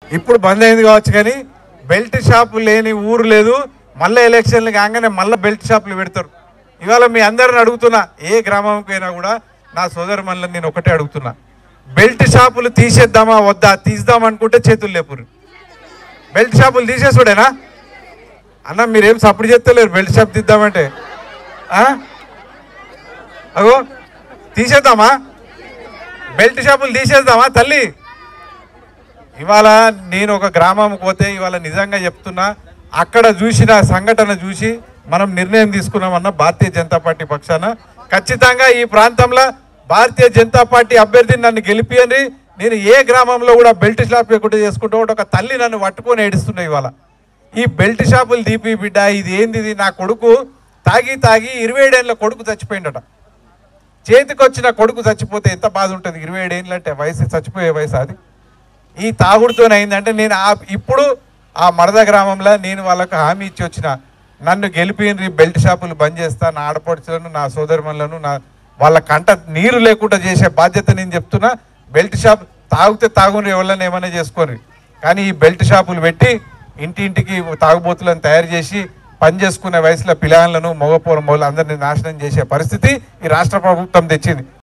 ఇప్పుడు బంద్ అయింది కావచ్చు కానీ బెల్ట్ షాపు లేని ఊరు లేదు మళ్ళీ ఎలక్షన్లు కాగానే మళ్ళీ బెల్ట్ షాపులు పెడతారు ఇవాళ మీ అందరిని అడుగుతున్నా ఏ గ్రామంకి అయినా కూడా నా సోదరు మళ్ళీ నేను ఒకటే అడుగుతున్నా బెల్ట్ షాపులు తీసేద్దామా వద్దా తీద్దాం అనుకుంటే చేతులు లేపురు బెల్ట్ షాపులు తీసేసుడేనా అన్న మీరేం సపోర్ట్ చేస్తలేరు బెల్ట్ షాప్ తీద్దామంటే ఆ? అగో తీసేద్దామా బెల్ట్ షాపులు తీసేద్దామా తల్లి ఇవాళ నేను ఒక గ్రామంకి పోతే ఇవాళ నిజంగా చెప్తున్నా అక్కడ చూసిన సంఘటన చూసి మనం నిర్ణయం తీసుకున్నామన్న భారతీయ జనతా పార్టీ పక్షాన ఖచ్చితంగా ఈ ప్రాంతంలో భారతీయ జనతా పార్టీ అభ్యర్థిని నన్ను గెలిపియని నేను ఏ గ్రామంలో కూడా బెల్ట్ షాప్ ఎక్కువ చేసుకుంటూ కూడా ఒక తల్లి నన్ను పట్టుకొని ఏడుస్తున్నాయి ఇవాళ ఈ బెల్ట్ షాపులు దీపి బిడ్డ ఇది ఏంది ఇది నా కొడుకు తాగి తాగి ఇరవై ఏడేళ్ళ కొడుకు చచ్చిపోయిండట చేతికి వచ్చిన కొడుకు చచ్చిపోతే ఎంత బాధ ఉంటుంది ఇరవై ఏడేళ్ళు అంటే వయసు చచ్చిపోయే వయసు అది ఈ తాగుడుతోనే అయిందంటే నేను ఆ ఇప్పుడు ఆ మరద గ్రామంలో నేను వాళ్ళకు హామీ ఇచ్చి వచ్చిన నన్ను గెలిపిన బెల్ట్ షాపులు బంద్ చేస్తా నా ఆడపడుచులను నా సోదరుమణులను నా వాళ్ళ కంట నీరు లేకుండా చేసే బాధ్యత నేను చెప్తున్నా బెల్ట్ షాప్ తాగితే తాగుని ఎవరైనా ఏమైనా చేసుకొని కానీ ఈ బెల్ట్ షాపులు పెట్టి ఇంటింటికి తాగుబోతులను తయారు చేసి పని చేసుకునే వయసులో పిల్లలను మగపూర మొగలు అందరినీ నాశనం చేసే పరిస్థితి ఈ రాష్ట్ర ప్రభుత్వం తెచ్చింది